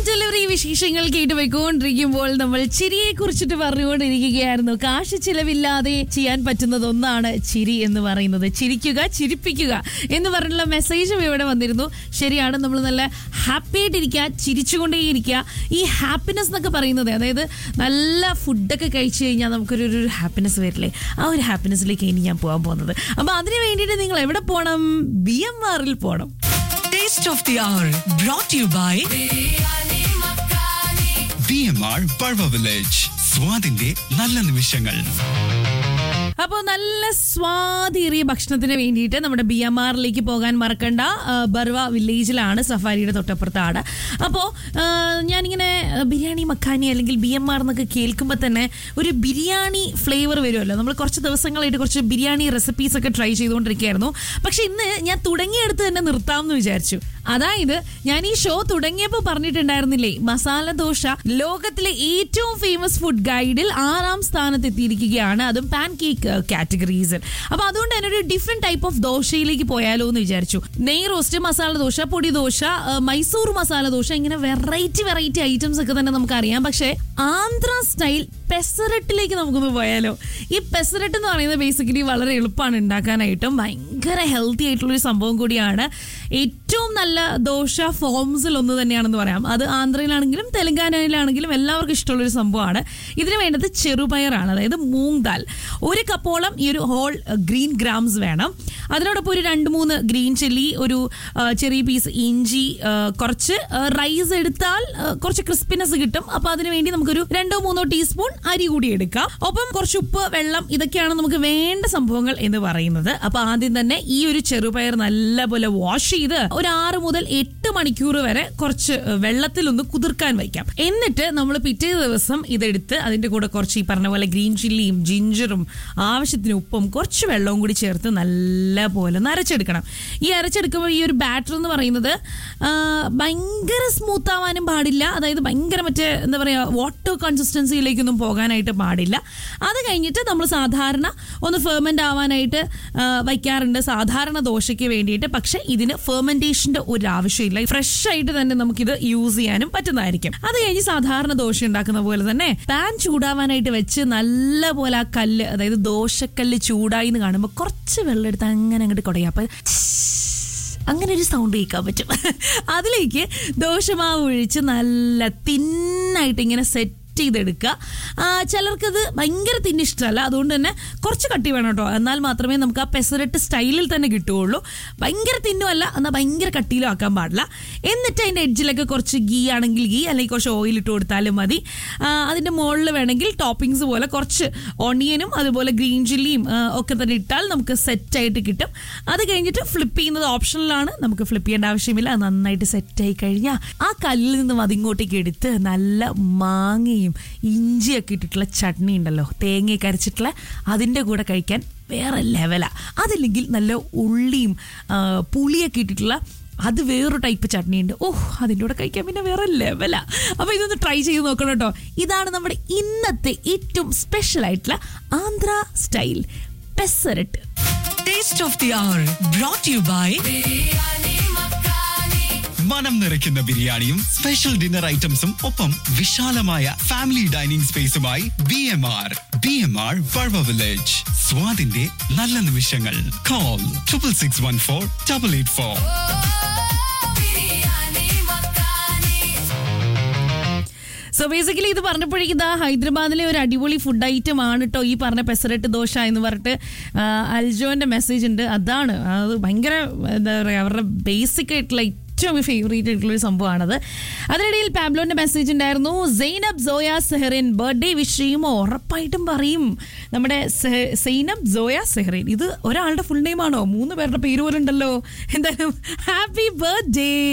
delivery വിശേഷങ്ങൾ കേട്ടുപോയിക്കൊണ്ടിരിക്കുമ്പോൾ നമ്മൾ ചിരിയെ കുറിച്ചിട്ട് പറഞ്ഞുകൊണ്ടിരിക്കുകയായിരുന്നു കാശ് ചിലവില്ലാതെ ചെയ്യാൻ പറ്റുന്നത് ഒന്നാണ് ചിരി എന്ന് പറയുന്നത് ചിരിക്കുക ചിരിപ്പിക്കുക എന്ന് പറഞ്ഞുള്ള മെസ്സേജും ഇവിടെ വന്നിരുന്നു ശരിയാണ് നമ്മൾ നല്ല ഹാപ്പി ആയിട്ടിരിക്കുക ചിരിച്ചുകൊണ്ടേയിരിക്കുക ഈ ഹാപ്പിനെസ് എന്നൊക്കെ പറയുന്നത് അതായത് നല്ല ഫുഡൊക്കെ കഴിച്ചു കഴിഞ്ഞാൽ നമുക്കൊരു ഒരു ഹാപ്പിനെസ് വരില്ലേ ആ ഒരു ഹാപ്പിനെസ്സിലേക്ക് ഇനി ഞാൻ പോകാൻ പോകുന്നത് അപ്പൊ അതിന് വേണ്ടിയിട്ട് നിങ്ങൾ എവിടെ പോകണം ബി എം ആറിൽ പോകണം Taste of the Hour brought to you by B M R ബൾവ വില്ലേജ് സ്വാദിന്റെ നല്ല നിമിഷങ്ങൾ അപ്പോൾ നല്ല സ്വാദേറിയ ഭക്ഷണത്തിന് വേണ്ടിയിട്ട് നമ്മുടെ ബി എം ആറിലേക്ക് പോകാൻ മറക്കണ്ട ആ, ബർവ വില്ലേജിലാണ് സഫാരിയുടെ തൊട്ടപ്പുറത്താണ് അപ്പോൾ ഞാനിങ്ങനെ ആ, ബിരിയാണി മക്കാനി അല്ലെങ്കിൽ ബി എം ആർ എന്നൊക്കെ കേൾക്കുമ്പോൾ തന്നെ ഒരു ബിരിയാണി ഫ്ലേവർ വരുമല്ലോ നമ്മൾ കുറച്ച് ദിവസങ്ങളായിട്ട് കുറച്ച് ബിരിയാണി റെസിപ്പീസ് ഒക്കെ ട്രൈ ചെയ്തുകൊണ്ടിരിക്കുകയായിരുന്നു പക്ഷെ ഇന്ന് ഞാൻ തുടങ്ങിയെടുത്ത് തന്നെ നിർത്താമെന്ന് വിചാരിച്ചു അതായത് ഞാൻ ഈ ഷോ തുടങ്ങിയപ്പോൾ പറഞ്ഞിട്ടുണ്ടായിരുന്നില്ലേ മസാല ദോശ ലോകത്തിലെ ഏറ്റവും ഫേമസ് ഫുഡ് ഗൈഡിൽ ആറാം സ്ഥാനത്ത് എത്തിയിരിക്കുകയാണ് അതും പാൻ കേക്ക് കാറ്റഗറീസിൽ അപ്പൊ അതുകൊണ്ട് തന്നെ ഒരു ഡിഫറെന്റ് ടൈപ്പ് ഓഫ് ദോശയിലേക്ക് പോയാലോ എന്ന് വിചാരിച്ചു നെയ് റോസ്റ്റ് മസാല ദോശ പൊടി ദോശ ആ, മൈസൂർ മസാല ദോശ ഇങ്ങനെ വെറൈറ്റി വെറൈറ്റി ഐറ്റംസ് ഒക്കെ തന്നെ നമുക്ക് അറിയാം പക്ഷേ ആന്ധ്ര സ്റ്റൈൽ പെസറട്ടിലേക്ക് നമുക്കൊന്ന് പോയാലോ ഈ പെസറട്ട് എന്ന് പറയുന്നത് ബേസിക്കലി വളരെ എളുപ്പമാണ് ഉണ്ടാക്കാനായിട്ടും ഭയങ്കര ഹെൽത്തി ആയിട്ടുള്ളൊരു സംഭവം കൂടിയാണ് ഏറ്റവും നല്ല ദോശ ഫോംസിൽ ഒന്ന് തന്നെയാണെന്ന് പറയാം അത് ആന്ധ്രയിലാണെങ്കിലും തെലങ്കാനയിലാണെങ്കിലും എല്ലാവർക്കും ഇഷ്ടമുള്ളൊരു സംഭവമാണ് ഇതിന് വേണ്ടത് ചെറുപയറാണ് അതായത് മൂങ് ദാൽ ഒരു കപ്പോളം ഈ ഒരു ഹോൾ ഗ്രീൻ ഗ്രാംസ് വേണം അതിനോടൊപ്പം ഒരു രണ്ട് മൂന്ന് ഗ്രീൻ ചില്ലി ഒരു ആ, ചെറിയ പീസ് ഇഞ്ചി ആ, കുറച്ച് റൈസ് എടുത്താൽ ആ, കുറച്ച് ക്രിസ്പിനെസ് കിട്ടും അപ്പൊ അതിന് വേണ്ടി നമുക്കൊരു രണ്ടോ മൂന്നോ ടീസ്പൂൺ അരി കൂടി എടുക്കാം ഒപ്പം കുറച്ച് ഉപ്പ് വെള്ളം ഇതൊക്കെയാണ് നമുക്ക് വേണ്ട സംഭവങ്ങൾ എന്ന് പറയുന്നത് അപ്പൊ ആദ്യം തന്നെ ഈ ഒരു ചെറുപയർ നല്ലപോലെ വാഷ് ചെയ്ത് ഒരു ആറ് മുതൽ എട്ട് മണിക്കൂർ വരെ കുറച്ച് വെള്ളത്തിൽ ഒന്ന് കുതിർക്കാൻ വയ്ക്കാം എന്നിട്ട് നമ്മൾ പിറ്റേ ദിവസം ഇതെടുത്ത് അതിന്റെ കൂടെ കുറച്ച് ഈ പറഞ്ഞ പോലെ ഗ്രീൻ ചില്ലിയും ജിഞ്ചറും ആവശ്യത്തിന് ഉപ്പും കുറച്ച് വെള്ളവും കൂടി ചേർത്ത് നല്ല പോലെ ഒന്ന് അരച്ചെടുക്കണം ഈ അരച്ചെടുക്കുമ്പോൾ ഈ ഒരു ബാറ്റർ എന്ന് പറയുന്നത് ആ, ഭയങ്കര സ്മൂത്ത് ആവാനും പാടില്ല അതായത് ഭയങ്കര മറ്റേ എന്താ പറയുക വാട്ടർ കൺസിസ്റ്റൻസിയിലേക്കൊന്നും പോകാനായിട്ട് പാടില്ല അത് കഴിഞ്ഞിട്ട് നമ്മൾ സാധാരണ ഒന്ന് ഫെർമെന്റ് ആവാനായിട്ട് ആ, വയ്ക്കാറുണ്ട് സാധാരണ ദോശയ്ക്ക് വേണ്ടിയിട്ട് പക്ഷെ ഇതിന് ഫെർമെന്റേഷന്റെ ഒരു ആവശ്യമില്ല ഫ്രഷ് ആയിട്ട് തന്നെ നമുക്കിത് യൂസ് ചെയ്യാനും പറ്റുന്നതായിരിക്കും അത് കഴിഞ്ഞ് സാധാരണ ദോശ ഉണ്ടാക്കുന്ന പോലെ തന്നെ പാൻ ചൂടാവാനായിട്ട് വെച്ച് നല്ല പോലെ ആ കല്ല് അതായത് ദോശക്കല്ല് ചൂടായി എന്ന് കാണുമ്പോൾ കുറച്ച് വെള്ളം എടുത്ത് അങ്ങനെ അങ്ങോട്ട് കുടയാ അപ്പൊ അങ്ങനെ ഒരു സൗണ്ട് കേൾക്കാൻ പറ്റും അതിലേക്ക് ദോശമാവ് ഒഴിച്ച് നല്ല തിന്നായിട്ട് ഇങ്ങനെ സെറ്റ് ചെയ്തെടുക്കുക ആ, ചിലർക്കത് ഭയങ്കര തിന്ന് ഇഷ്ടമല്ല അതുകൊണ്ട് തന്നെ കുറച്ച് കട്ടി വേണം കേട്ടോ എന്നാൽ മാത്രമേ നമുക്ക് ആ പെസരട്ട് സ്റ്റൈലിൽ തന്നെ കിട്ടുകയുള്ളൂ ഭയങ്കര തിന്നുമല്ല എന്നാൽ ഭയങ്കര കട്ടിയിലും ആക്കാൻ പാടില്ല എന്നിട്ട് അതിൻ്റെ എഡ്ജിലൊക്കെ കുറച്ച് ഗീ ആണെങ്കിൽ ഗീ അല്ലെങ്കിൽ കുറച്ച് ഓയിൽ ഇട്ട് കൊടുത്താലും മതി ആ, അതിൻ്റെ മുകളിൽ വേണമെങ്കിൽ ടോപ്പിങ്സ് പോലെ കുറച്ച് ഓണിയനും അതുപോലെ ഗ്രീൻ ചില്ലിയും ആ, ഒക്കെ തന്നെ ഇട്ടാൽ നമുക്ക് സെറ്റായിട്ട് കിട്ടും അത് കഴിഞ്ഞിട്ട് ഫ്ലിപ്പ് ചെയ്യുന്നത് ഓപ്ഷനിലാണ് നമുക്ക് ഫ്ലിപ്പ് ചെയ്യേണ്ട ആവശ്യമില്ല അത് നന്നായിട്ട് സെറ്റായി കഴിഞ്ഞാൽ ആ കല്ലിൽ നിന്നും അതിങ്ങോട്ടേക്ക് എടുത്ത് നല്ല മാങ്ങയും ഇഞ്ചിയൊക്കെ ഇട്ടിട്ടുള്ള ചട്നി ഉണ്ടല്ലോ തേങ്ങയൊക്കെ അരച്ചിട്ടുള്ള അതിൻ്റെ കൂടെ കഴിക്കാൻ വേറെ ലെവലാ അതല്ലെങ്കിൽ നല്ല ഉള്ളിയും ആ, പുളിയൊക്കെ ഇട്ടിട്ടുള്ള അത് വേറൊരു ടൈപ്പ് ചട്നി ഉണ്ട് ഓഹ് അതിൻ്റെ കൂടെ കഴിക്കാൻ പിന്നെ വേറെ ലെവലാ അപ്പൊ ഇതൊന്ന് ട്രൈ ചെയ്ത് നോക്കണം കേട്ടോ ഇതാണ് നമ്മുടെ ഇന്നത്തെ ഏറ്റവും സ്പെഷ്യൽ ആയിട്ടുള്ള Andhra style pesarattu Taste of the Hour brought to you by മനം നിറയ്ക്കുന്ന ബിരിയാണിയും സ്പെഷ്യൽ ഡിന്നർ ഐറ്റംസും ഒപ്പം വിശാലമായ ഫാമിലി ഡൈനിങ് സ്പേസുമായി B M R B M R ബൾവ വില്ലേജ് സ്വാദിന്റെ നല്ല നിമിഷങ്ങൾ call triple six one four double eight four so basically ഇത് പറഞ്ഞപ്പോഴേക്കും ഇതാ ഹൈദരാബാദിലെ ഒരു അടിപൊളി ഫുഡ് ഐറ്റം ആണ് കേട്ടോ ഈ പറഞ്ഞ പെസരട്ട് ദോശ എന്ന് പറഞ്ഞിട്ട് ആ, അൽജോന്റെ മെസ്സേജ് ഉണ്ട് അതാണ് അത് ഭയങ്കര എന്താ പറയുക അവരുടെ ബേസിക് ആയിട്ടുള്ള ഏറ്റവും ഫേവറേറ്റ് ആയിട്ടുള്ള ഒരു സംഭവമാണത് അതിനിടയിൽ പാബ്ലോന്റെ മെസ്സേജ് ഉണ്ടായിരുന്നു സൈനബ് സോയ സെഹറിൻ ബർത്ത്ഡേ വിഷ് ചെയ്യുമോ ഉറപ്പായിട്ടും പറയും നമ്മുടെ സെ- സൈനബ് സോയ സെഹറിൻ ഇത് ഒരാളുടെ ഫുൾ നെയിം ആണോ മൂന്ന് പേരുടെ പേര് പോലെ ഉണ്ടല്ലോ എന്തായാലും ഹാപ്പി ബർത്ത്ഡേ